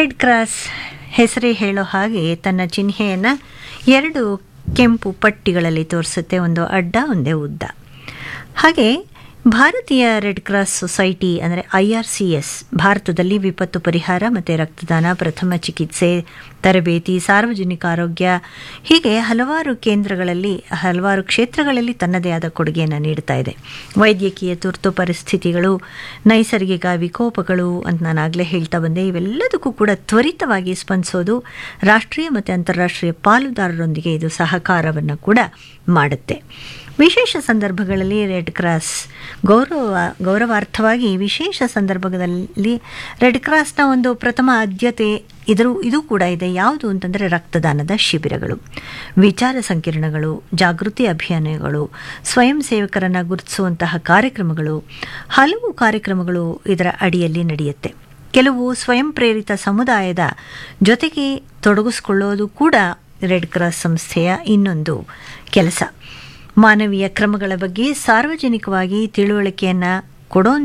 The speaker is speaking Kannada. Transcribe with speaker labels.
Speaker 1: ರೆಡ್ ಕ್ರಾಸ್ ಹೆಸರೇ ಹೇಳೋ ಹಾಗೆ ತನ್ನ ಚಿಹ್ನೆಯನ್ನು ಎರಡು ಕೆಂಪು ಪಟ್ಟಿಗಳಲ್ಲಿ ತೋರಿಸುತ್ತೆ ಒಂದು ಅಡ್ಡ ಒಂದೇ ಉದ್ದ ಹಾಗೆ ಭಾರತೀಯ ರೆಡ್ ಕ್ರಾಸ್ ಸೊಸೈಟಿ ಅಂದರೆ ಐ ಆರ್ ಸಿ ಎಸ್ ಭಾರತದಲ್ಲಿ ವಿಪತ್ತು ಪರಿಹಾರ ಮತ್ತು ರಕ್ತದಾನ ಪ್ರಥಮ ಚಿಕಿತ್ಸೆ ತರಬೇತಿ ಸಾರ್ವಜನಿಕ ಆರೋಗ್ಯ ಹೀಗೆ ಹಲವಾರು ಕೇಂದ್ರಗಳಲ್ಲಿ ಹಲವಾರು ಕ್ಷೇತ್ರಗಳಲ್ಲಿ ತನ್ನದೇ ಆದ ಕೊಡುಗೆಯನ್ನು ನೀಡ್ತಾ ಇದೆ ವೈದ್ಯಕೀಯ ತುರ್ತು ಪರಿಸ್ಥಿತಿಗಳು ನೈಸರ್ಗಿಕ ವಿಕೋಪಗಳು ಅಂತ ನಾನು ಆಗಲೇ ಹೇಳ್ತಾ ಬಂದೆ ಇವೆಲ್ಲದಕ್ಕೂ ಕೂಡ ತ್ವರಿತವಾಗಿ ಸ್ಪಂದಿಸೋದು ರಾಷ್ಟ್ರೀಯ ಮತ್ತು ಅಂತಾರಾಷ್ಟ್ರೀಯ ಪಾಲುದಾರರೊಂದಿಗೆ ಇದು ಸಹಕಾರವನ್ನು ಕೂಡ ಮಾಡುತ್ತೆ ವಿಶೇಷ ಸಂದರ್ಭಗಳಲ್ಲಿ ರೆಡ್ ಕ್ರಾಸ್ ಗೌರವ ಗೌರವಾರ್ಥವಾಗಿ ವಿಶೇಷ ಸಂದರ್ಭದಲ್ಲಿ ರೆಡ್ ಕ್ರಾಸ್ನ ಒಂದು ಪ್ರಥಮ ಆದ್ಯತೆ ಇದರೂ ಇದು ಕೂಡ ಇದೆ ಯಾವುದು ಅಂತಂದರೆ ರಕ್ತದಾನದ ಶಿಬಿರಗಳು ವಿಚಾರ ಸಂಕಿರಣಗಳು ಜಾಗೃತಿ ಅಭಿಯಾನಗಳು ಸ್ವಯಂ ಸೇವಕರನ್ನು ಗುರುತಿಸುವಂತಹ ಕಾರ್ಯಕ್ರಮಗಳು ಹಲವು ಕಾರ್ಯಕ್ರಮಗಳು ಇದರ ಅಡಿಯಲ್ಲಿ ನಡೆಯುತ್ತೆ ಕೆಲವು ಸ್ವಯಂ ಪ್ರೇರಿತ ಸಮುದಾಯದ ಜೊತೆಗೆ ತೊಡಗಿಸ್ಕೊಳ್ಳೋದು ಕೂಡ ರೆಡ್ ಕ್ರಾಸ್ ಸಂಸ್ಥೆಯ ಇನ್ನೊಂದು ಕೆಲಸ ಮಾನವೀಯ ಕ್ರಮಗಳ ಬಗ್ಗೆ ಸಾರ್ವಜನಿಕವಾಗಿ ತಿಳುವಳಿಕೆಯನ್ನು ಕೊಡೋ